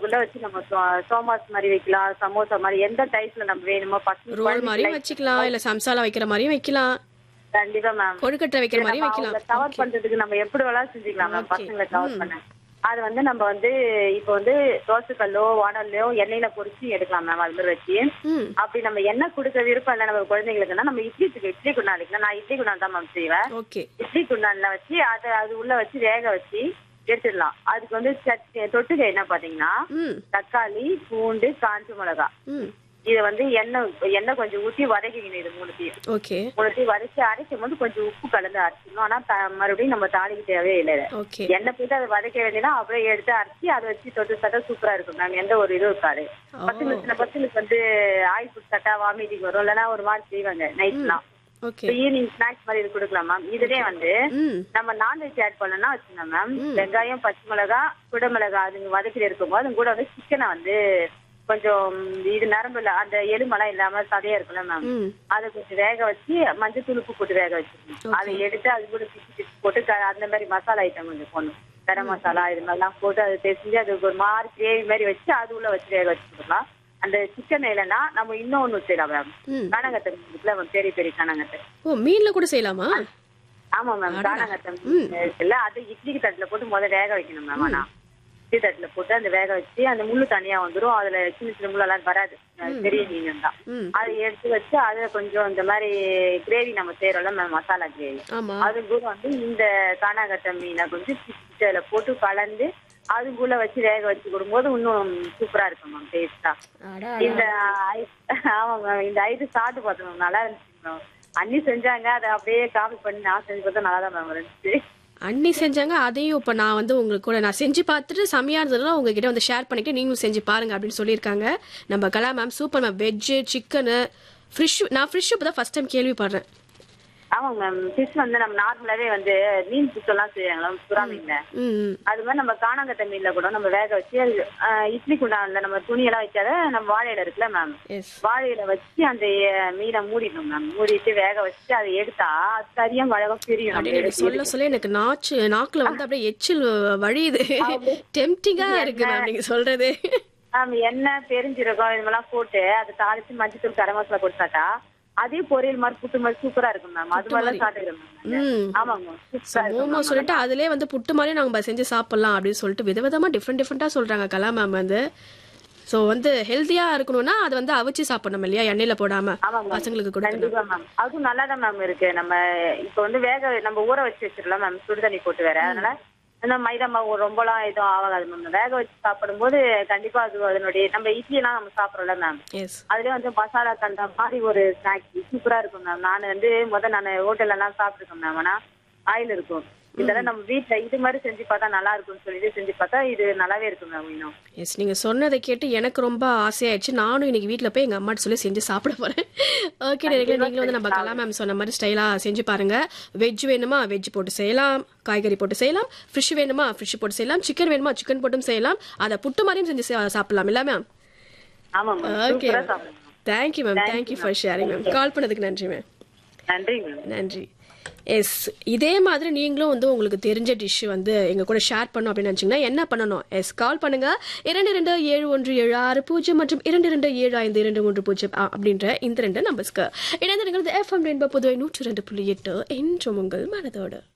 அதுக்குள்ள வச்சு நம்ம சோ- சோமாஸ் மாதிரி வைக்கலாம் சமோசா மாதிரி எந்த டைப்ல நம்ம வேணுமோ பசங்க ரோல் மாதிரியும் வச்சுக்கலாம் இல்ல சம்சாலா வைக்கிற மாதிரியும் வைக்கலாம் கண்டிப்பா மேம் கொழுக்கட்டை வைக்கிற மாதிரியும் வைக்கலாம் கவர் பண்றதுக்கு நம்ம எப்படி வேணாலும் செஞ்சுக்கலாம் மேம் பசங்களை கவர் பண்ண அது வந்து நம்ம வந்து இப்போ வந்து தோசைக்கல்லோ வானல்லையோ எண்ணெயில பொரிச்சு எடுக்கலாம் மேம் அது மாதிரி வச்சு ம் அப்படி நம்ம எண்ணெய் கொடுக்க விருப்பம் இல்லை நம்ம குழந்தைங்களுக்குன்னா நம்ம இட்லி துக்கு இட்லி குண்டான் இருக்குல்ல நான் இட்லி குண்டான் தான் மேம் செய்வேன் ஓகே இட்லி குண்டான்ல வச்சு அதை அது உள்ள வச்சு வேக வச்சு எடுத்துடலாம் அதுக்கு வந்து சட்னி தொட்டுக்க என்ன பாத்தீங்கன்னா ம் தக்காளி பூண்டு காஞ்ச மிளகா ம் இதை வந்து எண்ணெய் எண்ணெய் கொஞ்சம் ஊற்றி வதக்கிக்கணும் இது மூணுத்தையும் ஓகே மூணுத்தையும் வதக்கி அரைக்கும் போது கொஞ்சம் உப்பு கலந்து அரைச்சிடணும் ஆனா த- மறுபடியும் நம்ம தாளிக்க தேவையே இல்லை இதை. ஓகே எண்ணெய் போட்டு அதை வதக்க வேண்டியதா அப்படியே எடுத்து அரைச்சி அதை வச்சு தொட்டு சட்டை சூப்பரா இருக்கும் மேம் எந்த ஒரு இதுவும் இருக்காது பசங்க சில பசங்களுக்கு வந்து ஆயில் ஃபுட் சட்டா வாமிட்டிங் வரும் இல்லைன்னா ஒரு மாதிரி செய்வாங்க நைட்லாம் ஓகே ஈவினிங் ஸ்நாக்ஸ் மாதிரி இது கொடுக்கலாம் மேம் இதுலயே வந்து ம் நம்ம நான்வெஜ் ஆட் பண்ணோம்னா வச்சுக்கோங்க மேம் வெங்காயம் பச்சை மிளகா குடமிளகா அது வதக்கிட்டு இருக்கும்போது அது கூட வந்து சிக்கனை வந்து கொஞ்சம் இது நரம்புல அந்த எலும்பெல்லாம் இல்லாம சதையா இருக்குல்ல மேம் ம் அதை கொஞ்சம் வேக வச்சு மஞ்சள் தூள் உப்பு போட்டு வேக வச்சிருக்கணும் அதை எடுத்து அது கூட பிச்சு பிச்சு போட்டு க- அந்த மாதிரி மசாலா ஐட்டம் கொஞ்சம் போடணும் கரம் மசாலா இது மாதிரிலாம் போட்டு அதை பேசி அது ஒரு மாதிரி கிரேவி மாதிரி வச்சு அது உள்ள வச்சு வேக வச்சுக்கலாம் அந்த சிக்கன் இல்லைன்னா நம்ம இன்னொன்னு செய்யலாம் மேம் ம் கானங்கத்தை இருக்குல்ல மேம் பெரிய பெரிய கானங்கத்தை ஓ மீன்ல கூட செய்யலாமா ஆமா மேம் கானங்கத்தம் இருக்குல்ல அது இட்லிக்கு தட்டுல போட்டு முதல்ல வேக வைக்கணும் மேம் ஆனா இட்லி தட்டுல போட்டு அந்த வேக வச்சு அந்த முள்ளு தனியா வந்துரும் அதுல சின்ன சின்ன முள்ளெல்லாம் வராது அது பெரிய மீன் தான் ம் அதை எடுத்து வச்சு அதுல கொஞ்சம் இந்த மாதிரி கிரேவி நம்ம செய்யறோம்ல மேம் மசாலா கிரேவி ஆமா அது கூட வந்து இந்த கானாகட்ட மீனை கொஞ்சம் பிச்சு அதுல போட்டு கலந்து அது கூட வச்சு வேக வச்சு கொடுக்கும்போது இன்னும் சூப்பரா இருக்கும் மேம் டேஸ்டா அடா இந்த ஐ- ஆமா மேம் இந்த ஐட்டு சாப்பிட்டு பார்த்தோம் மேம் நல்லா இருந்துச்சு மேம் அண்ணி செஞ்சாங்க அதை அப்படியே காப்பி பண்ணி நான் செஞ்சு பார்த்தா நல்லா தான் மேம் இருந்துச்சு அண்ணி செஞ்சாங்க அதையும் இப்ப நான் வந்து உங்களுக்கு கூட நான் செஞ்சு பார்த்துட்டு செம்மையா இருந்ததுலாம் உங்ககிட்ட வந்து ஷேர் பண்ணிட்டு நீங்களும் செஞ்சு பாருங்க அப்படின்னு சொல்லியிருக்காங்க நம்ம Kala ma'am super ma'am veg chicken fish நான் ஃபிஷ் இப்போ தான் ஃபர்ஸ்ட் டைம் கேள்விப்படுறேன் ஆமாங்க மேம் ஃபிஷ் வந்து நம்ம நார்மலாவே வந்து மீன் புட்டெல்லாம் செய்வாங்களா சுறா மீன்ல ம் ம். அது மாதிரி நம்ம காணாங்கத்த மீன்ல கூட நம்ம வேக வச்சு அது, ஆஹ், இட்லி குண்டான்ல நம்ம துணியெல்லாம் வைக்காத நம்ம வாழையில இருக்குல்ல மேம் எஸ் வாழையில வச்சு அந்த அஹ், மீனை மூடிடணும் மேம் மூடிட்டு வேக வச்சு அதை எடுத்தா அது சரியா அழகா பிரியும் அப்படியே நீங்க சொல்ல சொல்ல எனக்கு நாச்சு நாக்குல வந்து அப்படியே எச்சில் வழியுது டெம்டிங்கா இருக்கு மேம் நீங்க சொல்றது மேம் எண்ணெய் பெருஞ்சீரகம் இது மாதிரிலாம் போட்டு அதை தாளிச்சு மஞ்சத்தூள் கரம் மசாலா போட்டுட்டாட்டா அதே பொரியல் மாதிரி புட்டு மாதிரி சூப்பரா இருக்கும் மேம் அது மாதிரிலாம் சாப்பிட்டுக்கிறேன் மேம் ம் ஆமாங்க சூப்பரா இருக்கும் மோமோ சொல்லிட்டு அதுலயே வந்து புட்டு மாதிரி நாங்க செஞ்சு சாப்பிடலாம் அப்படின்னு சொல்லிட்டு விதவிதமா டிஃப்ரெண்ட் டிஃப்ரெண்டா சொல்றாங்க கலா மேம் வந்து சோ வந்து ஹெல்தியா இருக்கணும்னா அது வந்து அவிச்சு சாப்பிடணும் இல்லையா எண்ணெயில போடாம ஆமாங்க. பசங்களுக்கு கொடுக்கணும் கண்டிப்பா மேம் அதுவும் நல்லா தான் மேம் இருக்கு நம்ம இப்ப வந்து வேக நம்ம ஊற வச்சு வச்சிடலாம் மேம் சுடு தண்ணி போட்டு வேற அதனால இந்த மைதா மாவு ரொம்பலாம் எதுவும் ஆகாது மேம் வேக வச்சு சாப்பிடும்போது கண்டிப்பா அது அதனுடைய நம்ம இட்லி எல்லாம் நம்ம சாப்பிடுறோம்ல மேம் எஸ் அதுலயே வந்து மசாலா கண்ட மாதிரி ஒரு ஸ்நாக்ஸ் சூப்பரா இருக்கும் மேம் நான் வந்து முத நான் ஹோட்டல்ல எல்லாம் சாப்பிட்டுருக்கேன் மேம் ஆனா ஆயில் இருக்கும் இதெல்லாம் நம்ம வீட்ல இது மாதிரி செஞ்சு பார்த்தா நல்லா இருக்கும்னு சொல்லிட்டு செஞ்சு பார்த்தா இது நல்லாவே இருக்கும் மேம் இன்னும் எஸ் நீங்க சொன்னதை கேட்டு எனக்கு ரொம்ப ஆசையாயிடுச்சு நானும் இன்னைக்கு வீட்ல போய் எங்க அம்மாட்ட சொல்லி செஞ்சு சாப்பிட போறேன் ஓகே நீங்களும் வந்து நம்ம கலா மேம் சொன்ன மாதிரி ஸ்டைலா செஞ்சு பாருங்க வெஜ் வேணுமா வெஜ் போட்டு செய்யலாம் காய்கறி போட்டு செய்யலாம் ஃபிஷ் வேணுமா ஃபிஷ் போட்டு செய்யலாம் சிக்கன் வேணுமா சிக்கன் போட்டும் செய்யலாம் அதை புட்டு மாதிரியும் செஞ்சு சா- சாப்பிடலாம் இல்ல மேம் ஆமா மேம் ஓகே சூப்பரா சாப்பிடணும் thank you ma'am thank you for sharing ma'am call பண்ணதுக்கு நன்றி மேம் நன்றி மேம் நன்றி எஸ் இதே மாதிரி நீங்களும் வந்து உங்களுக்கு தெரிஞ்ச டிஷ் வந்து எங்க கூட ஷேர் பண்ணும் அப்படின்னு நினைச்சீங்கன்னா என்ன பண்ணணும் எஸ் கால் பண்ணுங்க இரண்டு இரண்டு ஏழு ஒன்று ஏழு ஆறு பூஜ்ஜியம் மற்றும் இரண்டு இரண்டு ஏழு ஐந்து இரண்டு மூன்று பூஜ்ஜியம் அ- அப்படின்ற இந்த ரெண்டு நம்பர்ஸ்க்கு இணைந்திருக்கிறது எஃப்எம் ரெயின்போ புதுவை நூற்றி ரெண்டு புள்ளி எட்டு என்றும் உங்கள் மனதோடு